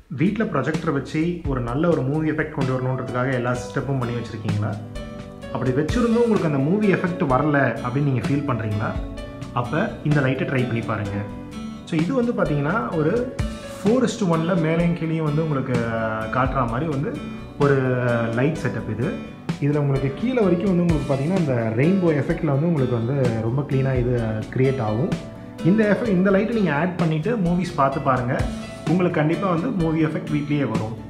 வீட்டில் ப்ரொஜெக்டர் வச்சு ஒரு நல்ல ஒரு மூவி எஃபெக்ட் கொண்டு வரணுன்றதுக்காக எல்லா ஸ்டெப்பும் பண்ணி வச்சுருக்கீங்களா அப்படி வச்சுருந்தும் உங்களுக்கு அந்த மூவி எஃபெக்ட் வரல அப்படின்னு நீங்கள் ஃபீல் பண்ணுறீங்களா அப்போ இந்த லைட்டை ட்ரை பண்ணி பாருங்கள் ஸோ இது வந்து பார்த்தீங்கன்னா ஒரு ஃபோர் இஸ்டு ஒனில் மேலேயும் கீழேயும் வந்து உங்களுக்கு காட்டுற மாதிரி வந்து ஒரு லைட் செட்டப் இது இதில் உங்களுக்கு கீழே வரைக்கும் வந்து உங்களுக்கு பார்த்தீங்கன்னா இந்த ரெயின்போ எஃபெக்டில் வந்து உங்களுக்கு வந்து ரொம்ப க்ளீனாக இது க்ரியேட் ஆகும் இந்த எஃபெக்ட் இந்த லைட்டை நீங்கள் ஆட் பண்ணிவிட்டு மூவிஸ் பார்த்து பாருங்கள் உங்களுக்கு கண்டிப்பாக வந்து மூவி எஃபெக்ட் வீட்லேயே வரும்